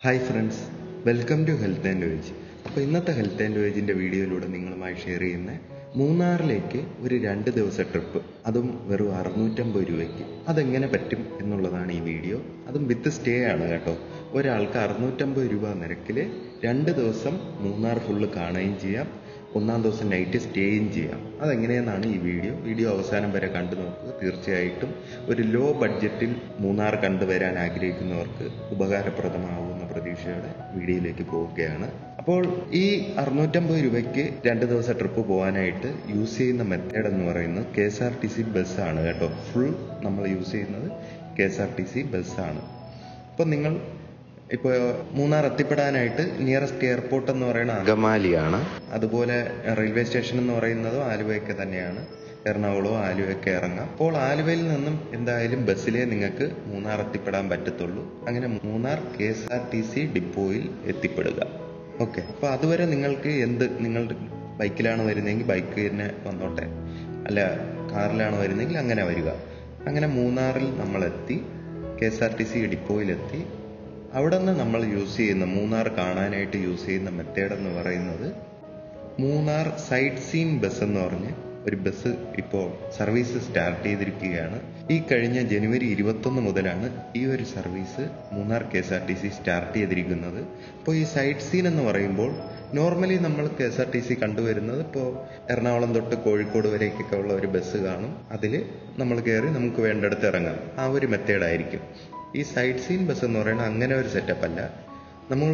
hi friends welcome to health and veg അപ്പോൾ ഇന്നത്തെ health and വേജിൻ്റെ വീഡിയോയിലൂടെ നിങ്ങളുമായി ഷെയർ ചെയ്യുന്ന മൂന്നാറിലേക്ക് ഒരു രണ്ട് ദിവസ ട്രിപ്പ് അതും വെറും അറുന്നൂറ്റമ്പത് രൂപയ്ക്ക് അതെങ്ങനെ പറ്റും എന്നുള്ളതാണ് ഈ വീഡിയോ അതും വിത്ത് സ്റ്റേ ആണ് കേട്ടോ ഒരാൾക്ക് അറുന്നൂറ്റമ്പത് രൂപ നിരക്കിൽ രണ്ട് ദിവസം മൂന്നാർ ഫുള്ള് കാണുകയും ചെയ്യാം ഒന്നാം ദിവസം നൈറ്റ് സ്റ്റേയും ചെയ്യാം അതെങ്ങനെയെന്നാണ് ഈ വീഡിയോ വീഡിയോ അവസാനം വരെ കണ്ടു നോക്കുക തീർച്ചയായിട്ടും ഒരു ലോ ബഡ്ജറ്റിൽ മൂന്നാർ കണ്ടുവരാൻ ആഗ്രഹിക്കുന്നവർക്ക് ഉപകാരപ്രദമാവുന്ന പ്രതീക്ഷയോടെ വീഡിയോയിലേക്ക് പോവുകയാണ് അപ്പോൾ ഈ അറുന്നൂറ്റമ്പത് രൂപയ്ക്ക് രണ്ട് ദിവസം ട്രിപ്പ് പോകാനായിട്ട് യൂസ് ചെയ്യുന്ന മെത്തേഡ് എന്ന് പറയുന്നത് K S R T C ബസ്സാണ് കേട്ടോ ഫുൾ നമ്മൾ യൂസ് ചെയ്യുന്നത് K S R T C ബസ്സാണ് അപ്പോൾ നിങ്ങൾ ഇപ്പോൾ മൂന്നാർ എത്തിപ്പെടാനായിട്ട് നിയറസ്റ്റ് എയർപോർട്ട് എന്ന് പറയുന്നത് അങ്കമാലിയാണ് അതുപോലെ റെയിൽവേ സ്റ്റേഷൻ എന്ന് പറയുന്നത് ആലുവയൊക്കെ തന്നെയാണ് എറണാകുളമോ ആലുവയൊക്കെ ഇറങ്ങാം അപ്പോൾ ആലുവയിൽ നിന്നും എന്തായാലും ബസ്സിലേ നിങ്ങൾക്ക് മൂന്നാർ എത്തിപ്പെടാൻ പറ്റത്തുള്ളൂ അങ്ങനെ Munnar K S R T C ഡിപ്പോയിൽ എത്തിപ്പെടുക ഓക്കെ അപ്പോൾ അതുവരെ നിങ്ങൾക്ക് എന്ത് നിങ്ങളുടെ ബൈക്കിലാണ് വരുന്നതെങ്കിൽ ബൈക്ക് തന്നെ വന്നോട്ടെ അല്ല കാറിലാണ് വരുന്നതെങ്കിൽ അങ്ങനെ വരിക അങ്ങനെ മൂന്നാറിൽ നമ്മളെത്തി K S R T C ഡിപ്പോയിലെത്തി അവിടെ നിന്ന് നമ്മൾ യൂസ് ചെയ്യുന്ന മൂന്നാർ കാണാനായിട്ട് യൂസ് ചെയ്യുന്ന മെത്തേഡ് എന്ന് പറയുന്നത് മൂന്നാർ സൈറ്റ് സീൻ ബസ് എന്ന് പറഞ്ഞ് ഒരു ബസ് ഇപ്പോൾ സർവീസ് സ്റ്റാർട്ട് ചെയ്തിരിക്കുകയാണ് ഈ കഴിഞ്ഞ ജനുവരി ഇരുപത്തൊന്ന് മുതലാണ് ഈ ഒരു service Munnar K S R T C start ചെയ്തിരിക്കുന്നത് അപ്പോൾ ഈ സൈറ്റ് സീൻ എന്ന് പറയുമ്പോൾ നോർമലി നമ്മൾ K S R T C കണ്ടുവരുന്നത് ഇപ്പോൾ എറണാകുളം തൊട്ട് കോഴിക്കോട് വരേക്കൊക്കെ ഉള്ള ഒരു ബസ് കാണും അതിൽ നമ്മൾ കയറി നമുക്ക് വേണ്ടടുത്ത് ഇറങ്ങാം ആ ഒരു മെത്തേഡായിരിക്കും ഈ സൈറ്റ് സീൻ ബസ് എന്ന് പറയുന്നത് അങ്ങനെ ഒരു സെറ്റപ്പ് അല്ല നമ്മൾ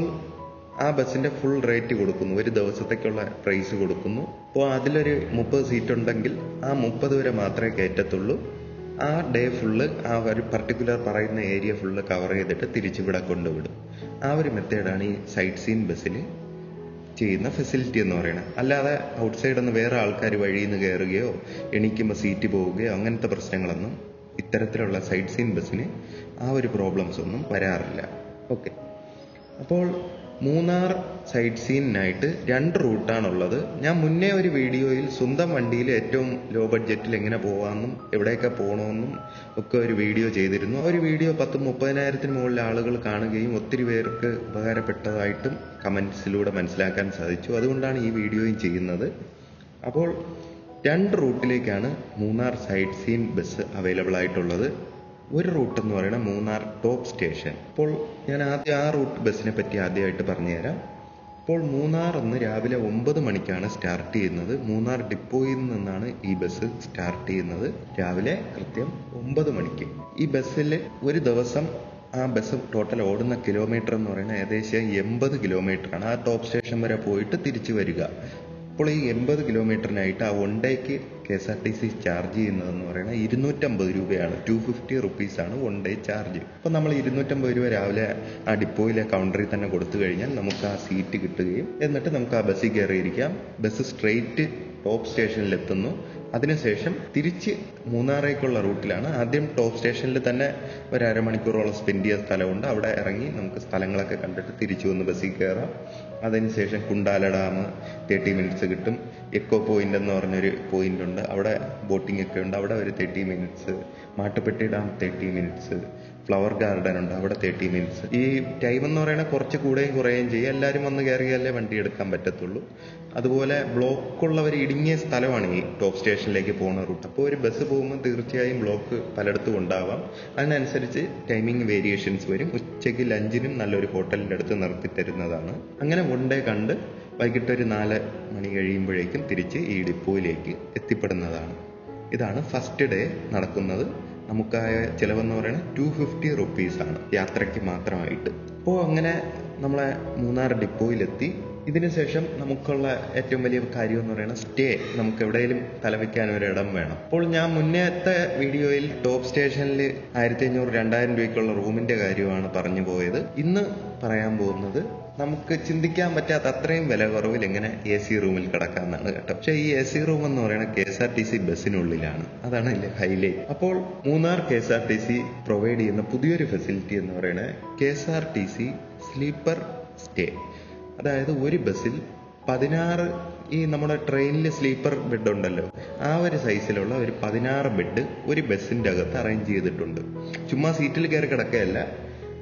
ആ ബസ്സിന്റെ ഫുൾ റേറ്റ് കൊടുക്കുന്നു ഒരു ദിവസത്തേക്കുള്ള പ്രൈസ് കൊടുക്കുന്നു അപ്പോൾ അതിലൊരു മുപ്പത് സീറ്റ് ഉണ്ടെങ്കിൽ ആ മുപ്പത് വരെ മാത്രമേ കയറ്റത്തുള്ളൂ ആ ഡേ ഫുള്ള് ആ ഒരു പർട്ടിക്കുലർ പറയുന്ന ഏരിയ ഫുള്ള് കവർ ചെയ്തിട്ട് തിരിച്ചിവിടെ കൊണ്ടുവിടും ആ ഒരു മെത്തേഡാണ് ഈ സൈറ്റ് സീൻ ബസ്സിൽ ചെയ്യുന്ന ഫെസിലിറ്റി എന്ന് പറയുന്നത് അല്ലാതെ ഔട്ട്സൈഡ് നിന്ന് വേറെ ആൾക്കാർ വഴിയിൽ നിന്ന് കയറുകയോ എണീക്കുമ്പോൾ സീറ്റ് പോവുകയോ അങ്ങനത്തെ പ്രശ്നങ്ങളൊന്നും ഇത്തരത്തിലുള്ള സൈറ്റ് സീൻ ബസ്സിന് ആ ഒരു പ്രോബ്ലംസ് ഒന്നും വരാറില്ല ഓക്കെ അപ്പോൾ മൂന്നാർ സൈറ്റ് സീനിനായിട്ട് രണ്ട് റൂട്ടാണുള്ളത് ഞാൻ മുന്നേ ഒരു വീഡിയോയിൽ സ്വന്തം വണ്ടിയിൽ ഏറ്റവും ലോ ബഡ്ജറ്റിൽ എങ്ങനെ പോകാമെന്നും എവിടെയൊക്കെ പോകണമെന്നും ഒക്കെ ഒരു വീഡിയോ ചെയ്തിരുന്നു ആ ഒരു വീഡിയോ പത്ത് മുപ്പതിനായിരത്തിന് മുകളിൽ ആളുകൾ കാണുകയും ഒത്തിരി പേർക്ക് ഉപകാരപ്പെട്ടതായിട്ടും കമൻസിലൂടെ മനസ്സിലാക്കാൻ സാധിച്ചു അതുകൊണ്ടാണ് ഈ വീഡിയോയും ചെയ്യുന്നത് അപ്പോൾ രണ്ട് റൂട്ടിലേക്കാണ് Munnar sightseeing bus available ആയിട്ടുള്ളത് ഒരു റൂട്ട് എന്ന് പറയുന്നത് മൂന്നാർ ടോപ്പ് സ്റ്റേഷൻ അപ്പോൾ ഞാൻ ആദ്യം ആ റൂട്ട് ബസ്സിനെ പറ്റി ആദ്യമായിട്ട് പറഞ്ഞുതരാം അപ്പോൾ മൂന്നാർ എന്ന് രാവിലെ ഒമ്പത് മണിക്കാണ് സ്റ്റാർട്ട് ചെയ്യുന്നത് മൂന്നാർ ഡിപ്പോയിൽ നിന്നാണ് ഈ ബസ് സ്റ്റാർട്ട് ചെയ്യുന്നത് രാവിലെ കൃത്യം ഒമ്പത് മണിക്ക് ഈ ബസ്സിൽ ഒരു ദിവസം ആ ബസ് ടോട്ടൽ ഓടുന്ന കിലോമീറ്റർ എന്ന് പറയുന്നത് ഏകദേശം എൺപത് കിലോമീറ്ററാണ് ആ ടോപ്പ് സ്റ്റേഷൻ വരെ പോയിട്ട് തിരിച്ചു വരിക അപ്പോൾ ഈ എൺപത് കിലോമീറ്ററിനായിട്ട് ആ വൺ ഡേക്ക് K S R T C charge ചെയ്യുന്നതെന്ന് പറയുന്നത് ഇരുന്നൂറ്റമ്പത് രൂപയാണ് ടു ഫിഫ്റ്റി റുപ്പീസാണ് വൺ ഡേ ചാർജ് അപ്പോൾ നമ്മൾ ഇരുന്നൂറ്റമ്പത് രൂപ രാവിലെ ആ ഡിപ്പോയിലെ കൗണ്ടറിൽ തന്നെ കൊടുത്തു കഴിഞ്ഞാൽ നമുക്ക് ആ സീറ്റ് കിട്ടുകയും എന്നിട്ട് നമുക്ക് ആ ബസ്സിൽ കയറിയിരിക്കാം ബസ് സ്ട്രെയിറ്റ് ടോപ്പ് സ്റ്റേഷനിൽ എത്തുന്നു അതിനുശേഷം തിരിച്ച് മൂന്നാറേക്കുള്ള റൂട്ടിലാണ് ആദ്യം ടോപ്പ് സ്റ്റേഷനിൽ തന്നെ ഒരു അരമണിക്കൂറോളം സ്പെൻഡ് ചെയ്ത സ്ഥലമുണ്ട് അവിടെ ഇറങ്ങി നമുക്ക് സ്ഥലങ്ങളൊക്കെ കണ്ടിട്ട് തിരിച്ചു വന്ന് ബസ്സിൽ കയറാം അതിനുശേഷം കുണ്ടാല ഡാം തേർട്ടി മിനിറ്റ്സ് കിട്ടും എക്കോ പോയിന്റ് എന്ന് പറഞ്ഞൊരു പോയിന്റ് ഉണ്ട് അവിടെ ബോട്ടിംഗ് ഒക്കെ ഉണ്ട് അവിടെ ഒരു thirty minutes Mattupetty dam thirty minutes flower garden ഉണ്ട് അവിടെ തേർട്ടി മിനിറ്റ്സ് ഈ ടൈം എന്ന് പറയുന്നത് കുറച്ച് കൂടുകയും കുറയുകയും ചെയ്യും എല്ലാവരും വന്ന് കയറിയാലേ വണ്ടി എടുക്കാൻ പറ്റത്തുള്ളൂ അതുപോലെ ബ്ലോക്ക് ഉള്ളവർ ഇടുങ്ങിയ സ്ഥലമാണ് ഈ ടോപ്പ് സ്റ്റേഷനിലേക്ക് പോകുന്ന റൂട്ട് അപ്പോൾ ഒരു ബസ് പോകുമ്പോൾ തീർച്ചയായും ബ്ലോക്ക് പലയിടത്തും ഉണ്ടാവാം അതിനനുസരിച്ച് ടൈമിംഗ് വേരിയേഷൻസ് വരും ഉച്ചയ്ക്ക് ലഞ്ചിനും നല്ലൊരു ഹോട്ടലിൻ്റെ അടുത്ത് നിർത്തി തരുന്നതാണ് അങ്ങനെ വൺ ഡേ കണ്ട് വൈകിട്ട് ഒരു നാല് മണി കഴിയുമ്പോഴേക്കും തിരിച്ച് ഈ ഡിപ്പോയിലേക്ക് എത്തിപ്പെടുന്നതാണ് ഇതാണ് ഫസ്റ്റ് ഡേ നടക്കുന്നത് നമുക്കായ ചിലവെന്ന് പറയുന്നത് ടു ഫിഫ്റ്റി റുപ്പീസാണ് യാത്രയ്ക്ക് മാത്രമായിട്ട് അപ്പോൾ അങ്ങനെ നമ്മളെ മൂന്നാർ ഡിപ്പോയിലെത്തി ഇതിനുശേഷം നമുക്കുള്ള ഏറ്റവും വലിയ കാര്യം എന്ന് പറയുന്നത് സ്റ്റേ നമുക്ക് എവിടെയെങ്കിലും തലവെക്കാൻ ഒരു ഇടം വേണം അപ്പോൾ ഞാൻ മുന്നേത്തെ വീഡിയോയിൽ ടോപ്പ് സ്റ്റേഷനിൽ ആയിരത്തി അഞ്ഞൂറ് രണ്ടായിരം രൂപയ്ക്കുള്ള റൂമിന്റെ കാര്യമാണ് പറഞ്ഞു പോയത് ഇന്ന് പറയാൻ പോകുന്നത് നമുക്ക് ചിന്തിക്കാൻ പറ്റാത്ത അത്രയും വില കുറവിൽ എങ്ങനെ എ സി റൂമിൽ കിടക്കാമെന്നാണ് കേട്ടോ പക്ഷേ ഈ എ സി റൂം എന്ന് പറയുന്നത് K S R T C ബസ്സിനുള്ളിലാണ് അതാണ് ഇതിലെ ഹൈലൈറ്റ് അപ്പോൾ Munnar K S R T C provide ചെയ്യുന്ന പുതിയൊരു ഫെസിലിറ്റി എന്ന് പറയുന്നത് K S R T C sleeper stay അതായത് ഒരു ബസ്സിൽ പതിനാറ് ഈ നമ്മുടെ ട്രെയിനിൽ സ്ലീപ്പർ ബെഡ് ഉണ്ടല്ലോ ആ ഒരു സൈസിലുള്ള ഒരു പതിനാറ് ബെഡ് ഒരു ബസ്സിൻ്റെ അകത്ത് അറേഞ്ച് ചെയ്തിട്ടുണ്ട് ചുമ്മാ സീറ്റിൽ കയറി കിടക്കുകയല്ല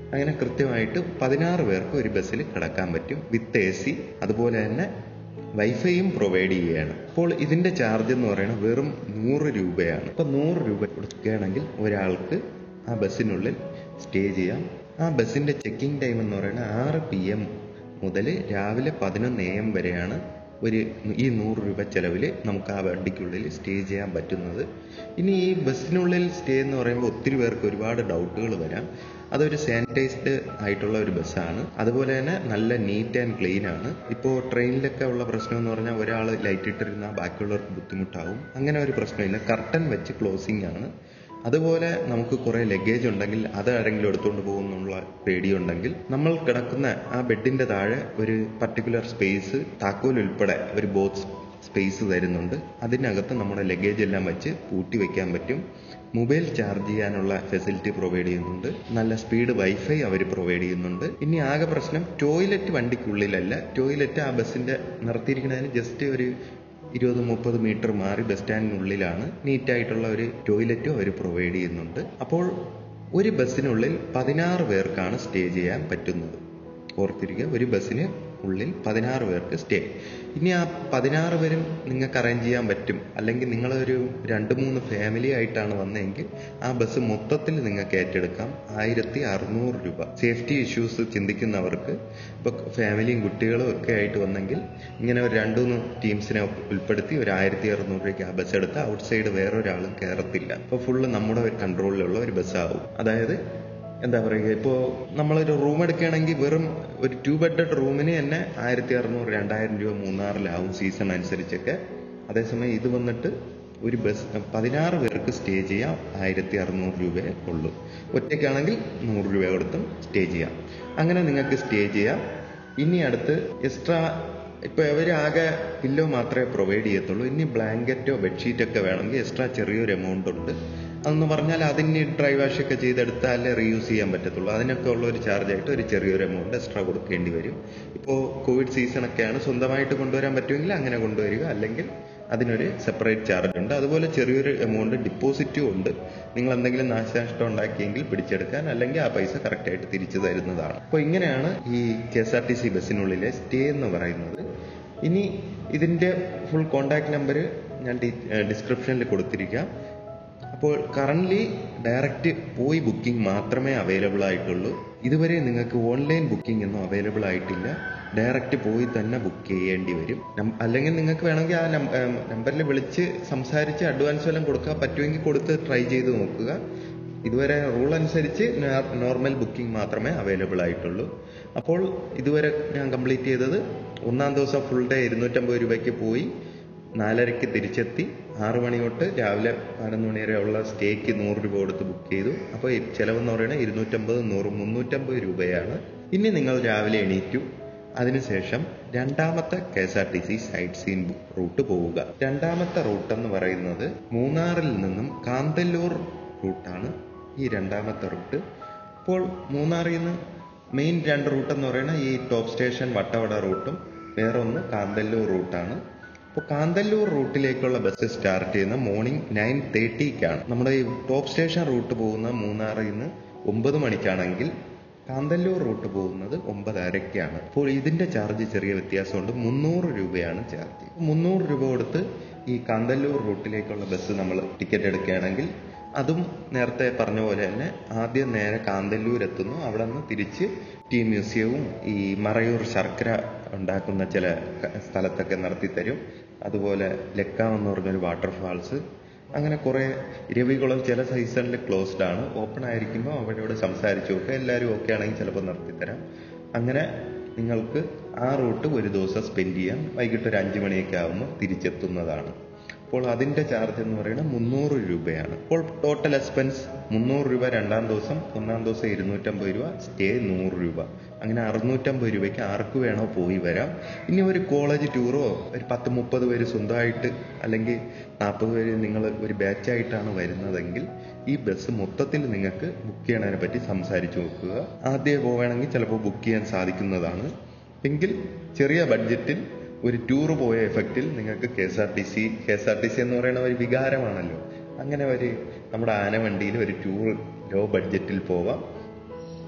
അങ്ങനെ കൃത്യമായിട്ട് പതിനാറ് പേർക്ക് ഒരു ബസ്സിൽ കിടക്കാൻ പറ്റും വിത്ത് എ സി അതുപോലെ തന്നെ വൈഫൈയും പ്രൊവൈഡ് ചെയ്യുകയാണ് അപ്പോൾ ഇതിന്റെ ചാർജ് എന്ന് പറയുന്നത് വെറും നൂറ് രൂപയാണ് അപ്പോൾ നൂറ് രൂപ കൊടുക്കുകയാണെങ്കിൽ ഒരാൾക്ക് ആ ബസ്സിനുള്ളിൽ സ്റ്റേ ചെയ്യാം ആ ബസ്സിന്റെ ചെക്കിംഗ് ടൈം എന്ന് പറയുന്നത് ആറ് പി എം മുതൽ രാവിലെ പതിനൊന്ന് എ എം വരെയാണ് ഒരു ഈ നൂറ് രൂപ ചെലവിൽ നമുക്ക് ആ വണ്ടിക്കുള്ളിൽ സ്റ്റേ ചെയ്യാൻ പറ്റുന്നത് ഇനി ഈ ബസ്സിനുള്ളിൽ സ്റ്റേ എന്ന് പറയുമ്പോൾ ഒത്തിരി പേർക്ക് ഒരുപാട് ഡൗട്ടുകൾ വരാം അതൊരു സാനിറ്റൈസ്ഡ് ആയിട്ടുള്ള ഒരു ബസ്സാണ് അതുപോലെ തന്നെ നല്ല നീറ്റ് ആൻഡ് ക്ലീൻ ആണ് ഇപ്പോൾ ട്രെയിനിലൊക്കെ ഉള്ള പ്രശ്നം എന്ന് പറഞ്ഞാൽ ഒരാൾ ലൈറ്റ് ഇട്ടിരുന്നാൽ ബാക്കിയുള്ളവർക്ക് ബുദ്ധിമുട്ടാവും അങ്ങനെ ഒരു പ്രശ്നമില്ല കർട്ടൻ വെച്ച് ക്ലോസിംഗ് ആണ് അതുപോലെ നമുക്ക് കുറേ ലഗേജ് ഉണ്ടെങ്കിൽ അത് ആരെങ്കിലും എടുത്തുകൊണ്ട് പോകുന്നുള്ള പേടിയുണ്ടെങ്കിൽ നമ്മൾ കിടക്കുന്ന ആ ബെഡിന്റെ താഴെ ഒരു പർട്ടിക്കുലർ സ്പേസ് താക്കോൽ ഉൾപ്പെടെ ഒരു ബോക്സ് സ്പേസ് തരുന്നുണ്ട് അതിനകത്ത് നമ്മുടെ ലഗേജ് എല്ലാം വെച്ച് പൂട്ടി വെക്കാൻ പറ്റും മൊബൈൽ ചാർജ് ചെയ്യാനുള്ള ഫെസിലിറ്റി പ്രൊവൈഡ് ചെയ്യുന്നുണ്ട് നല്ല സ്പീഡ് വൈഫൈ അവർ പ്രൊവൈഡ് ചെയ്യുന്നുണ്ട് ഇനി ആകെ പ്രശ്നം ടോയ്ലറ്റ് വണ്ടിക്കുള്ളിലല്ല ടോയ്ലറ്റ് ആ ബസ്സിന്റെ നിർത്തിയിരിക്കുന്നതിന് ജസ്റ്റ് ഒരു ഇരുപത് മുപ്പത് മീറ്റർ മാറി ബസ് സ്റ്റാൻഡിനുള്ളിലാണ് നീറ്റായിട്ടുള്ള ഒരു ടോയ്ലറ്റും അവർ പ്രൊവൈഡ് ചെയ്യുന്നുണ്ട് അപ്പോൾ ഒരു ബസ്സിനുള്ളിൽ പതിനാറ് പേർക്കാണ് സ്റ്റേ ചെയ്യാൻ പറ്റുന്നത് ഓർത്തിരിക്കുക ഒരു ബസ്സിന് ഉള്ളിൽ പതിനാറ് പേർക്ക് സ്റ്റേ ഇനി ആ പതിനാറ് പേരും നിങ്ങൾക്ക് അറേഞ്ച് ചെയ്യാൻ പറ്റും അല്ലെങ്കിൽ നിങ്ങളൊരു രണ്ട് മൂന്ന് ഫാമിലി ആയിട്ടാണ് വന്നതെങ്കിൽ ആ ബസ് മൊത്തത്തിൽ നിങ്ങൾക്ക് ഏറ്റെടുക്കാം ആയിരത്തി അറുന്നൂറ് രൂപ സേഫ്റ്റി ഇഷ്യൂസ് ചിന്തിക്കുന്നവർക്ക് ഇപ്പോൾ ഫാമിലിയും കുട്ടികളും ഒക്കെ ആയിട്ട് വന്നെങ്കിൽ ഇങ്ങനെ ഒരു രണ്ടു മൂന്ന് ടീംസിനെ ഉൾപ്പെടുത്തി ഒരു ആയിരത്തി അറുന്നൂറ് രൂപയ്ക്ക് ആ ബസ് എടുത്ത് ഔട്ട് സൈഡ് വേറൊരാളും കയറത്തില്ല അപ്പോൾ ഫുള്ള് നമ്മുടെ കൺട്രോളിലുള്ള ഒരു ബസ്സാവും അതായത് എന്താ പറയുക ഇപ്പോൾ നമ്മളൊരു റൂം എടുക്കുകയാണെങ്കിൽ വെറും ഒരു ടു ബെഡഡ് റൂമിന് തന്നെ ആയിരത്തി അറുന്നൂറ് രണ്ടായിരം രൂപ മൂന്നാറിലാവും സീസൺ അനുസരിച്ചൊക്കെ അതേസമയം ഇത് വന്നിട്ട് ഒരു ബസ് പതിനാറ് പേർക്ക് സ്റ്റേ ചെയ്യാം ആയിരത്തി അറുന്നൂറ് രൂപയെ ഉള്ളൂ ഒറ്റയ്ക്കാണെങ്കിൽ നൂറ് രൂപ കൊടുത്തും സ്റ്റേ ചെയ്യാം അങ്ങനെ നിങ്ങൾക്ക് സ്റ്റേ ചെയ്യാം ഇനി അടുത്ത് എക്സ്ട്രാ ഇപ്പൊ ഇവർ ആകെ പില്ലോ മാത്രമേ പ്രൊവൈഡ് ചെയ്യത്തുള്ളൂ ഇനി ബ്ലാങ്കറ്റോ ബെഡ്ഷീറ്റ് ഒക്കെ വേണമെങ്കിൽ എക്സ്ട്രാ ചെറിയൊരു എമൗണ്ട് ഉണ്ട് അതെന്ന് പറഞ്ഞാൽ അതിന് ഡ്രൈ വാഷ് ഒക്കെ ചെയ്തെടുത്താലേ റീയൂസ് ചെയ്യാൻ പറ്റത്തുള്ളൂ അതിനൊക്കെ ഉള്ള ഒരു ചാർജ് ആയിട്ട് ഒരു ചെറിയൊരു എമൗണ്ട് എക്സ്ട്രാ കൊടുക്കേണ്ടി വരും ഇപ്പോൾ കോവിഡ് സീസൺ ഒക്കെയാണ് സ്വന്തമായിട്ട് കൊണ്ടുവരാൻ പറ്റുമെങ്കിൽ അങ്ങനെ കൊണ്ടുവരിക അല്ലെങ്കിൽ അതിനൊരു സെപ്പറേറ്റ് ചാർജ് ഉണ്ട് അതുപോലെ ചെറിയൊരു എമൗണ്ട് ഡിപ്പോസിറ്റും ഉണ്ട് നിങ്ങൾ എന്തെങ്കിലും നാശനഷ്ടം ഉണ്ടാക്കിയെങ്കിൽ പിടിച്ചെടുക്കാൻ അല്ലെങ്കിൽ ആ പൈസ കറക്റ്റായിട്ട് തിരിച്ചു തരുന്നതാണ് അപ്പോൾ ഇങ്ങനെയാണ് ഈ K S R T C ബസ്സിനുള്ളിലെ സ്റ്റേ എന്ന് പറയുന്നത് ഇനി ഇതിന്റെ ഫുൾ കോണ്ടാക്ട് നമ്പർ ഞാൻ ഡിസ്ക്രിപ്ഷനിൽ കൊടുത്തിരിക്കാം അപ്പോൾ കറന്റ് ഡയറക്റ്റ് പോയി ബുക്കിംഗ് മാത്രമേ അവൈലബിൾ ആയിട്ടുള്ളൂ ഇതുവരെ നിങ്ങൾക്ക് ഓൺലൈൻ ബുക്കിംഗ് ഒന്നും അവൈലബിൾ ആയിട്ടില്ല ഡയറക്റ്റ് പോയി തന്നെ ബുക്ക് ചെയ്യേണ്ടി വരും നം- അല്ലെങ്കിൽ നിങ്ങൾക്ക് വേണമെങ്കിൽ ആ നമ്പറിൽ വിളിച്ച് സംസാരിച്ച് അഡ്വാൻസ് വല്ലതും കൊടുക്കാൻ പറ്റുമെങ്കിൽ കൊടുത്ത് ട്രൈ ചെയ്ത് നോക്കുക ഇതുവരെ റൂൾ അനുസരിച്ച് നോർമൽ ബുക്കിംഗ് മാത്രമേ അവൈലബിൾ ആയിട്ടുള്ളൂ അപ്പോൾ ഇതുവരെ ഞാൻ കംപ്ലീറ്റ് ചെയ്തത് ഒന്നാം ദിവസം ഫുൾ ഡേ ഇരുന്നൂറ്റമ്പത് രൂപയ്ക്ക് പോയി നാലരയ്ക്ക് തിരിച്ചെത്തി ആറ് മണി തൊട്ട് രാവിലെ പതിനൊന്ന് മണി വരെ ഉള്ള സ്റ്റേക്ക് നൂറ് രൂപ കൊടുത്ത് ബുക്ക് ചെയ്തു അപ്പോൾ ചിലവെന്ന് പറയുന്നത് ഇരുന്നൂറ്റമ്പത് നൂറ് മുന്നൂറ്റമ്പത് രൂപയാണ് ഇനി നിങ്ങൾ രാവിലെ എണീറ്റു അതിനുശേഷം രണ്ടാമത്തെ K S R T C sightseeing route പോവുക രണ്ടാമത്തെ റൂട്ട് എന്ന് പറയുന്നത് മൂന്നാറിൽ നിന്നും കാന്തല്ലൂർ റൂട്ടാണ് ഈ രണ്ടാമത്തെ റൂട്ട് അപ്പോൾ മൂന്നാറിൽ നിന്ന് മെയിൻ രണ്ട് റൂട്ട് എന്ന് പറയുന്നത് ഈ ടോപ്പ് സ്റ്റേഷൻ വട്ടവട റൂട്ടും വേറെ ഒന്ന് കാന്തല്ലൂർ റൂട്ടാണ് അപ്പോൾ കാന്തല്ലൂർ റൂട്ടിലേക്കുള്ള ബസ് സ്റ്റാർട്ട് ചെയ്യുന്ന മോർണിംഗ് നയൻ തേർട്ടിക്കാണ് നമ്മുടെ ഈ ടോപ്പ് സ്റ്റേഷൻ റൂട്ട് പോകുന്ന മൂന്നാറിൽ നിന്ന് ഒമ്പത് മണിക്കാണെങ്കിൽ കാന്തല്ലൂർ റൂട്ട് പോകുന്നത് ഒമ്പതരയ്ക്കാണ് അപ്പോൾ ഇതിന്റെ ചാർജ് ചെറിയ വ്യത്യാസമുണ്ട് മുന്നൂറ് രൂപയാണ് ചാർജ് മുന്നൂറ് രൂപ കൊടുത്ത് ഈ കാന്തല്ലൂർ റൂട്ടിലേക്കുള്ള ബസ് നമ്മൾ ടിക്കറ്റ് എടുക്കുകയാണെങ്കിൽ അതും നേരത്തെ പറഞ്ഞ പോലെ തന്നെ ആദ്യം നേരെ കാന്തല്ലൂർ എത്തുന്നു അവിടെ നിന്ന് തിരിച്ച് ടീ മ്യൂസിയവും ഈ മറയൂർ ശർക്കര ഉണ്ടാക്കുന്ന ചില ക- സ്ഥലത്തൊക്കെ നടത്തിത്തരും അതുപോലെ ലക്കാം എന്ന് പറഞ്ഞൊരു വാട്ടർഫാൾസ് അങ്ങനെ കുറെ രവികുളം ചില സീസണിൽ ക്ലോസ്ഡ് ആണ് ഓപ്പൺ ആയിരിക്കുമ്പോൾ അവരോട് സംസാരിച്ചു നോക്കുക എല്ലാവരും ഓക്കെ ആണെങ്കിൽ ചിലപ്പോൾ നിർത്തിത്തരാം അങ്ങനെ നിങ്ങൾക്ക് ആ റൂട്ട് ഒരു ദിവസം സ്പെൻഡ് ചെയ്യാം വൈകിട്ട് ഒരു അഞ്ച് മണിയൊക്കെ ആകുമ്പോൾ തിരിച്ചെത്തുന്നതാണ് അപ്പോൾ അതിന്റെ ചാർജ് എന്ന് പറയുന്നത് മുന്നൂറ് രൂപയാണ് അപ്പോൾ ടോട്ടൽ എക്സ്പെൻസ് മുന്നൂറ് രൂപ രണ്ടാം ദിവസം ഒന്നാം ദിവസം ഇരുന്നൂറ്റമ്പത് രൂപ സ്റ്റേ നൂറ് രൂപ അങ്ങനെ അറുന്നൂറ്റമ്പത് രൂപയ്ക്ക് ആർക്ക് വേണോ പോയി വരാം ഇനി ഒരു കോളേജ് ടൂറോ ഒരു പത്ത് മുപ്പത് പേര് സ്വന്തമായിട്ട് അല്ലെങ്കിൽ നാൽപ്പത് പേര് നിങ്ങൾ ഒരു ബാച്ചായിട്ടാണ് വരുന്നതെങ്കിൽ ഈ ബസ് മൊത്തത്തിൽ നിങ്ങൾക്ക് ബുക്ക് ചെയ്യണതിനെ പറ്റി സംസാരിച്ചു നോക്കുക ആദ്യമേ പോവുകയാണെങ്കിൽ ചിലപ്പോൾ ബുക്ക് ചെയ്യാൻ സാധിക്കുന്നതാണ് എങ്കിൽ ചെറിയ ബഡ്ജറ്റിൽ ഒരു ടൂർ പോയ എഫക്റ്റിൽ നിങ്ങൾക്ക് K S R T C K S R T C എന്ന് പറയുന്ന ഒരു വികാരമാണല്ലോ അങ്ങനെ ഒരു നമ്മുടെ ആനവണ്ടിയിൽ ഒരു ടൂർ ലോ ബഡ്ജറ്റിൽ പോവാം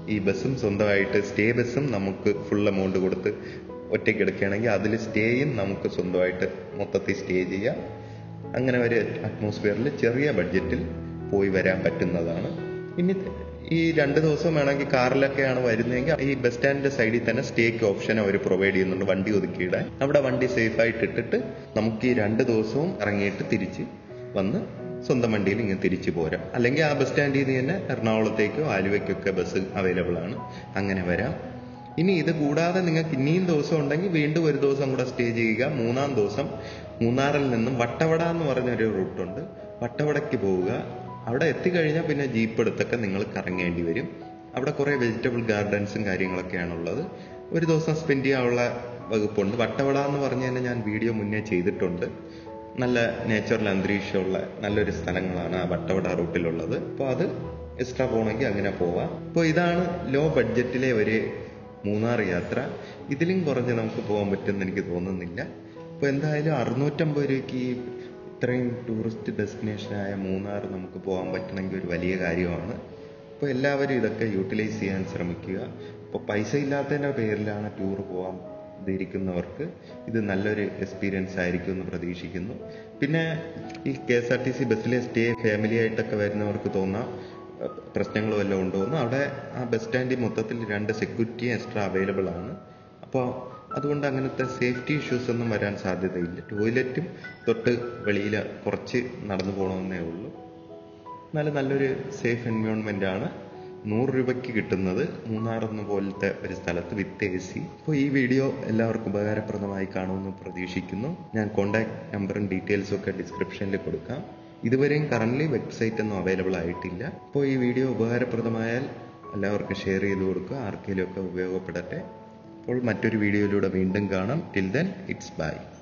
ഈ ബസ്സും സ്വന്തമായിട്ട് സ്റ്റേ ബസ്സും നമുക്ക് ഫുൾ എമൗണ്ട് കൊടുത്ത് ഒറ്റയ്ക്ക് എടുക്കുകയാണെങ്കിൽ അതിൽ സ്റ്റേയും നമുക്ക് സ്വന്തമായിട്ട് മൊത്തത്തിൽ സ്റ്റേ ചെയ്യാം അങ്ങനെ ഒരു അറ്റ്മോസ്ഫിയറിൽ ചെറിയ ബഡ്ജറ്റിൽ പോയി വരാൻ പറ്റുന്നതാണ് ഇനി ഈ രണ്ട് ദിവസം വേണമെങ്കിൽ കാറിലൊക്കെയാണ് വരുന്നതെങ്കിൽ ഈ ബസ് സ്റ്റാൻഡിന്റെ സൈഡിൽ തന്നെ സ്റ്റേക്ക് ഓപ്ഷൻ അവർ പ്രൊവൈഡ് ചെയ്യുന്നുണ്ട് വണ്ടി ഒതുക്കിയിടാൻ അവിടെ വണ്ടി സേഫ് ആയിട്ട് ഇട്ടിട്ട് നമുക്ക് ഈ രണ്ട് ദിവസവും ഇറങ്ങിയിട്ട് തിരിച്ച് വന്ന് സ്വന്തം വണ്ടിയിൽ ഇങ്ങനെ തിരിച്ചു പോരാം അല്ലെങ്കിൽ ആ ബസ് സ്റ്റാൻഡിൽ നിന്ന് തന്നെ എറണാകുളത്തേക്കോ ആലുവയ്ക്കൊക്കെ ബസ് അവൈലബിൾ ആണ് അങ്ങനെ വരാം ഇനി ഇത് കൂടാതെ നിങ്ങൾക്ക് ഇനിയും ദിവസം ഉണ്ടെങ്കിൽ വീണ്ടും ഒരു ദിവസം കൂടെ സ്റ്റേ ചെയ്യുക മൂന്നാം ദിവസം മൂന്നാറിൽ നിന്നും വട്ടവട എന്ന് പറഞ്ഞൊരു റൂട്ടുണ്ട് വട്ടവടയ്ക്ക് പോവുക അവിടെ എത്തിക്കഴിഞ്ഞാൽ പിന്നെ ജീപ്പ് എടുത്തൊക്കെ നിങ്ങൾ കറങ്ങേണ്ടി വരും അവിടെ കുറേ വെജിറ്റബിൾ ഗാർഡൻസും കാര്യങ്ങളൊക്കെയാണുള്ളത് ഒരു ദിവസം സ്പെൻഡ് ചെയ്യാനുള്ള വകുപ്പുണ്ട് വട്ടവട എന്ന് പറഞ്ഞു തന്നെ ഞാൻ വീഡിയോ മുന്നേ ചെയ്തിട്ടുണ്ട് നല്ല നേച്ചുറൽ അന്തരീക്ഷമുള്ള നല്ലൊരു സ്ഥലങ്ങളാണ് ആ വട്ടവട റൂട്ടിലുള്ളത് അപ്പോൾ അത് എക്സ്ട്രാ പോകണമെങ്കിൽ അങ്ങനെ പോവാം അപ്പോൾ ഇതാണ് ലോ ബഡ്ജറ്റിലെ ഒരു മൂന്നാർ യാത്ര ഇതിലും കുറഞ്ഞ് നമുക്ക് പോകാൻ പറ്റുമെന്ന് എനിക്ക് തോന്നുന്നില്ല അപ്പോൾ എന്തായാലും അറുന്നൂറ്റമ്പത് രൂപയ്ക്ക് ഈ ഇത്രയും ടൂറിസ്റ്റ് ഡെസ്റ്റിനേഷനായ മൂന്നാർ നമുക്ക് പോകാൻ പറ്റണമെങ്കിൽ ഒരു വലിയ കാര്യമാണ് അപ്പോൾ എല്ലാവരും ഇതൊക്കെ യൂട്ടിലൈസ് ചെയ്യാൻ ശ്രമിക്കുക അപ്പോൾ പൈസ ഇല്ലാത്തതിൻ്റെ പേരിലാണ് ടൂർ പോകാൻ ഇരിക്കുന്നവർക്ക് ഇത് നല്ലൊരു എക്സ്പീരിയൻസ് ആയിരിക്കും എന്ന് പ്രതീക്ഷിക്കുന്നു പിന്നെ ഈ K S R T C ബസ്സിലെ സ്റ്റേ ഫാമിലി ആയിട്ടൊക്കെ വരുന്നവർക്ക് തോന്നാം അഹ് പ്രശ്നങ്ങൾ വല്ലതും ഉണ്ടോയെന്ന് അവിടെ ആ ബസ് സ്റ്റാൻഡിൽ മൊത്തത്തിൽ രണ്ട് സെക്യൂരിറ്റി എക്സ്ട്രാ അവൈലബിൾ ആണ് അപ്പോൾ അതുകൊണ്ട് അങ്ങനത്തെ സേഫ്റ്റി ഇഷ്യൂസ് ഒന്നും വരാൻ സാധ്യതയില്ല ടോയ്ലറ്റും തൊട്ട് വെളിയിൽ കുറച്ച് നടന്നു പോകണമെന്നേ ഉള്ളൂ എന്നാലും നല്ലൊരു സേഫ് എൻവയോൺമെൻ്റ് ആണ് നൂറ് രൂപയ്ക്ക് കിട്ടുന്നത് മൂന്നാറെന്ന പോലത്തെ ഒരു സ്ഥലത്ത് വിത്ത് എ സി അപ്പോൾ ഈ വീഡിയോ എല്ലാവർക്കും ഉപകാരപ്രദമായി കാണുമെന്ന് പ്രതീക്ഷിക്കുന്നു ഞാൻ കോൺടാക്ട് നമ്പറും ഡീറ്റെയിൽസും ഒക്കെ ഡിസ്ക്രിപ്ഷനിൽ കൊടുക്കാം ഇതുവരെയും കറൻ്റ്ലി വെബ്സൈറ്റ് ഒന്നും അവൈലബിൾ ആയിട്ടില്ല അപ്പോൾ ഈ വീഡിയോ ഉപകാരപ്രദമായാൽ എല്ലാവർക്കും ഷെയർ ചെയ്ത് കൊടുക്കുക ആർക്കെങ്കിലും ഒക്കെ ഉപയോഗപ്പെടട്ടെ അപ്പോൾ മറ്റൊരു വീഡിയോയിലൂടെ വീണ്ടും കാണാം ടിൽ ദെൻ ഇറ്റ്സ് ബൈ